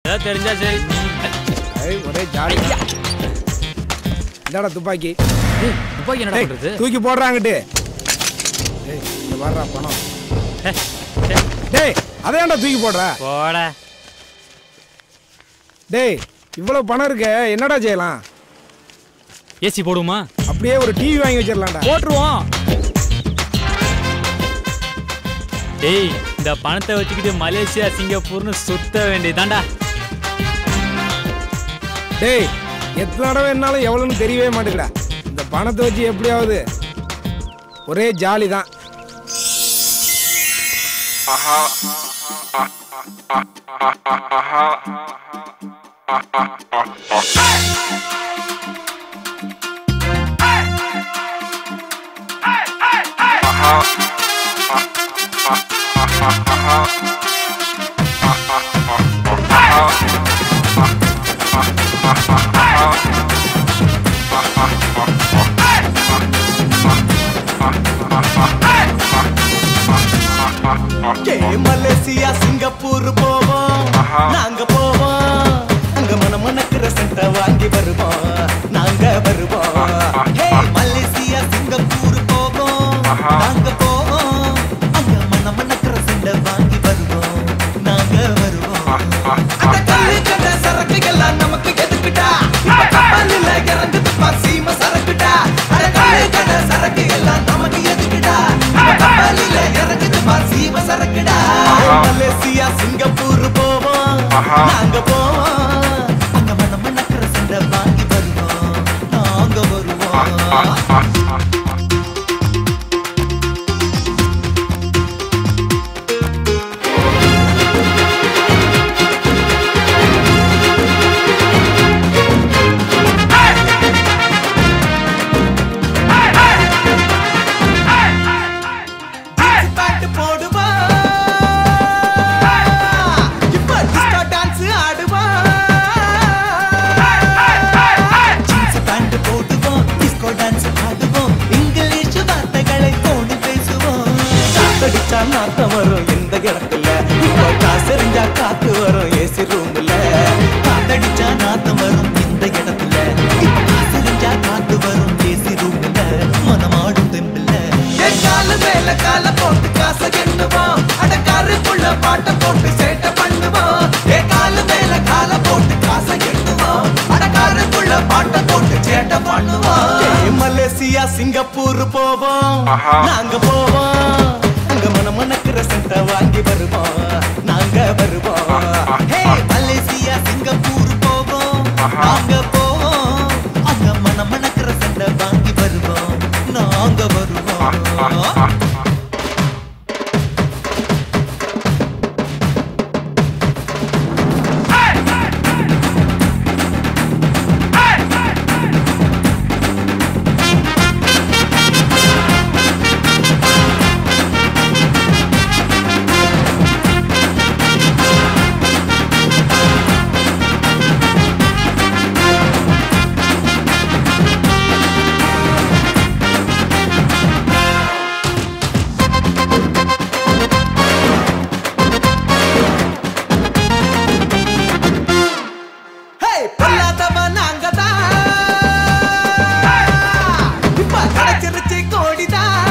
ஏதாவது தெரிஞ்சா சரி ஐய், ஒரே ஜாலி இந்தாடா துப்பாக்கி ஏய், துப்பாக்கி என்னடா டேய், பண்றது தூக்கி போடுறாங்கட்டு டேய் இந்த வர்றா பணம் ஹே, ஹே, டேய் அதை ஏன்டா தூக்கி போடுற போடா டேய் இவ்வளவு பணம் இருக்க என்னடா செய்யலாம் ஏசி போடுமா அப்படியே ஒரு டிவி வாங்கி வச்சிடலாம்டா போட்டுருவோம் டேய் இந்த பணத்தை வச்சுக்கிட்டு மலேசியா சிங்கப்பூர்னு சுத்த வேண்டியதாண்டா டேய் எத்தனை தடவை என்னாலும் எவ்வளோன்னு தெரியவே மாட்டேங்குடா இந்த பணத்தை வச்சு எப்படியாவது ஒரே ஜாலி தான் ஏ மலேசியா சிங்கப்பூர் போவோம் நாங்க போவோம் அங்க மன மணக்கிற சென்ட வாங்கி வருவோம் நாங்க வருவோம் ஹே மலேசியா சிங்கப்பூர் போவோம் நாங்க போவோம் அங்க மன மணக்கிற சென்ட வாங்கி வருவோம் நாங்க வருவோம் அந்த கல்லு கண்ட சரக்கு எல்லாம் நமக்கு எதுக்குடா இப்ப கப்பலில் இறங்குது பசீம சரக்குடா அட கல்லு கண்ட சரக்கு எல்லாம் நமக்கு எதுக்குடா இப்ப கப்பலில் இறங்குது பசீம சரக்குடா மலேசியா சிங்கப்பூர் போவோம் நாங்க போவோம் அங்க மன மணக்கிற சென்ட வாங்கி வருவோம் நாங்க வருவோம் ஜீன்ஸ் பேண்ட் போடுவா இப்ப டிஸ்கோ டான்ஸ் ஆடுவா ஜீன்ஸ் பேண்ட் போடுவோம் டிஸ்கோ டான்ஸ் ஆடுவோம் இங்கிலீஷ் வார்த்தைகளை தோண்டி பேசுவோம் காத்தடிச்சா நாத்தம் வரும் இந்த இடத்துல இப்போ காசெறிஞ்சா காத்து வரும் ஏசி ரூம்ல காத்தடிச்சா நாத்தம் வரும் இந்த இடத்துல இப்போ காசெறிஞ்சா காத்து வரும் ஏசி ரூம்ல மனமாடும் தெம்பில்ல என் காலு மேல கால போட்டு காசை எண்ணுவோம் அட கருப்புள்ள பாட்டை போட்டு சேட்டை பண்ணுவோம் என் காலு மேல கால போட்டு காசை எண்ணுவோம் அட கருப்புள்ள பாட்டை போட்டு சேட்டை பண்ணுவோம் ஏய், மலேசியா சிங்கப்பூர் போவோம் நாங்க போவோம் அங்க மன மணக்கிற சென்ட வாங்கி வருவோம் நாங்க வருவோம் ஹே மலேசியா சிங்கப்பூர் போவோம் நாங்க போவோம் அங்க மன மணக்கிற சென்ட வாங்கி வருவோம் நாங்க வருவோம் ஹே பொல்லாதவன் நாங்க தான் இப்ப கிடைச்சிருச்சு கோடிதான்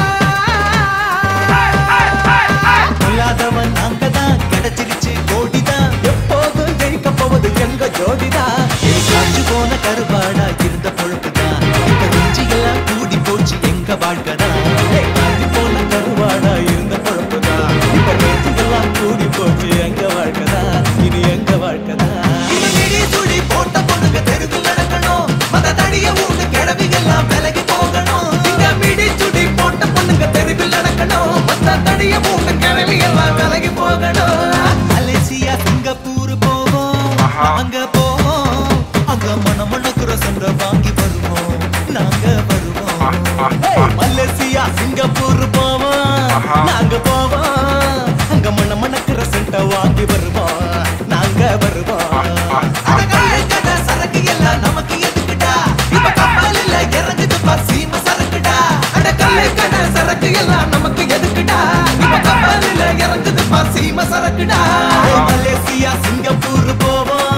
பொல்லாதவன் நாங்க தான் கிடைச்சிருச்சு கோடிதான் எப்போதும் ஜெயிக்க போவது எங்க ஜோடிதான் ஏய், காஞ்சு போன கருவாடா இருந்த பொழுப்புதான் இப்ப நெஞ்சு எல்லாம் கூடி போச்சு எங்க வாழ்க்கைதான் ஏய், காஞ்சு போன கருவாடா இருந்த பொழுப்புதான் இப்ப நெஞ்சு எல்லாம் கூடி போச்சு எங்க வாழ்க்கைதான் இனி எங்க வாழ்க்கைதான் இனி மிடி சுடி போட்ட பொண்ணுங்க தெருவில் நடக்கணும் மத தடிய ஊட்டு கிழவி எல்லாம் விலகி போகணும் இங்க மிடி சுடி போட்ட பொண்ணுங்க தெருவில் நடக்கணும் மத்த தடிய ஊட்டு கிழவி எல்லாம் விலகி போகணும் மலேசியா சிங்கப்பூர் போவோம் அங்க போவோம் அங்க மன மணக்குற சண்டை வாங்கி வருவோம் நாங்க வருவோம் ஏய், மலேசியா சிங்கப்பூர் போவோம் நாங்க போவோம் அங்க மன மணக்குற சண்டை வாங்கி வருவோம் நாங்க வருவோம் அட கல்லு கடை சரக்கு எல்லாம் நமக்கு எதுக்குடா இப்ப கப்பலில் இறங்குது பசீம சரக்குடா அட கல்லு கடை சரக்கு எல்லாம் நமக்கு எதுக்குடா இப்ப கப்பலில் இறங்குது பசீம சரக்குடா மலேசியா சிங்கப்பூர் போவோம்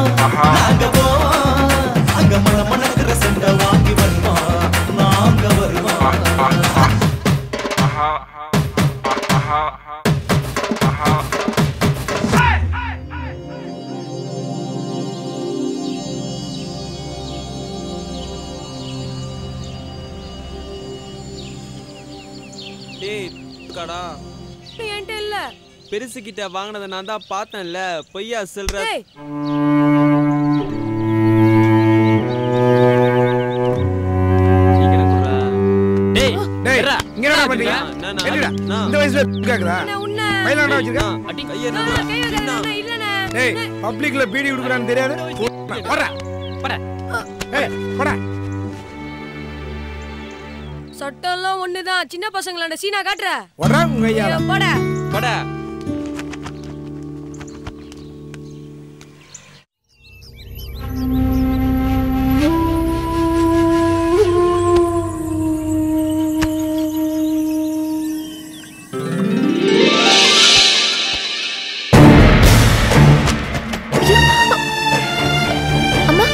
டேய் கடா என்கிட்ட இல்ல பெருசு கிட்ட வாங்கினதை நான் தான் பார்த்தேன்ல பொய்யா சொல்ற ஏய் சீக்கிரம் சொல்றா. டேய் டேய் இருடா. இங்க என்னடா பண்றீங்க நான், நான், என்னடா நான். இந்த வயசுல கேக்குதா நான் உன்னை கையிலாண்டா வச்சிருக்க நான், அடி கையை நான் நான், கை வைக்காத, நான் இல்லனே டேய் பப்ளிக்ல பீடி குடுக்குறான்னு தெரியாது போடா போடா. ஏய் போடா சட்டம்லாம் ஒண்ணுதான் சின்ன பசங்களாண்ட சீனா காட்டுற போடா உங்க ஐயா ஐயோ, போடா போடா. அம்மா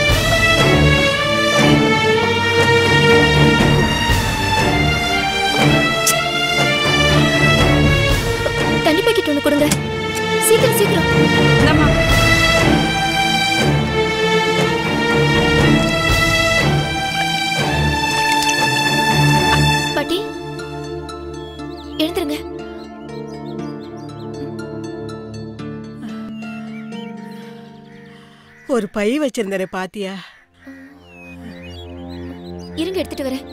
தண்ணி பாக்கெட் ஒன்று கொடுங்க சீக்கிரம் சீக்கிரம் இந்தாம்மா. பாட்டி எழுந்துருங்க ஒரு பை வச்சிருந்தேனே பாத்தியா இருங்க எடுத்துட்டு வரேன்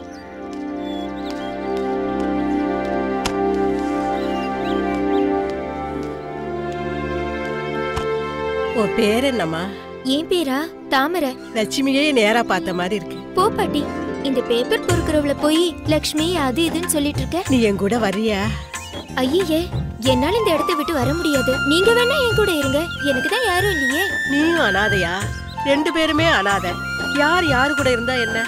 உன் பேர் என்னம்மா ஏன் பேரா தாமரை லட்சுமியே நேரா பார்த்த மாதிரி இருக்கு போ பாட்டி இந்த பேப்பர் பொறுக்கிறவள போய் லக்ஷ்மி அது இதுன்னு சொல்லிட்டு இருக்க நீ என் கூட வர்றியா ஐயே என்னால இந்த இடத்த விட்டு வர முடியாது நீங்க வேணா என் கூட இருங்க எனக்கு தான் யாரும் இல்லையே நீயும் அனாதையா ரெண்டு பேருமே அனாதை யார் யாரு கூட இருந்தா என்ன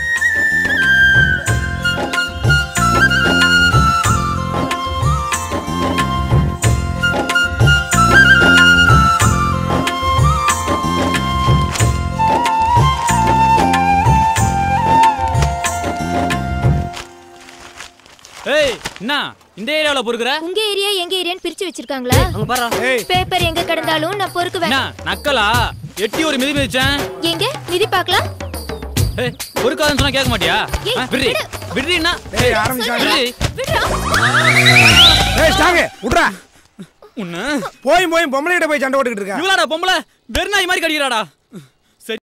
ஏய் என்ன இந்த ஏரியாவுல பொறுக்குற உங்க ஏரியா எங்க ஏரியான்னு பிரிச்சு வச்சிருக்காங்களா அங்க பாரு ஏய் பேப்பர் எங்க கிடந்தாலும் நான் பொறுக்குவேன் என்ன நக்கலா எட்டி ஒரு மிதி மிதிச்சேன் எங்க மிதி பார்க்கலாம் ஏய் பொறுக்காதன்னு சொன்னா கேட்க மாட்டியா ஏய், ஆ, விட்ரி விடு. விட்ரின்னா ஏய் ஆரம்பிச்சாங்க விட்ரி விடுடா. ஏய் ஸ்டாங்க விட்றா உன்ன போய் போய் பொம்பளைகிட்ட போய் சண்டை போட்டுக்கிட்டு இருக்கா இவளாடா பொம்பளை வெறுநாய் மாதிரி கடிக்கிறாடா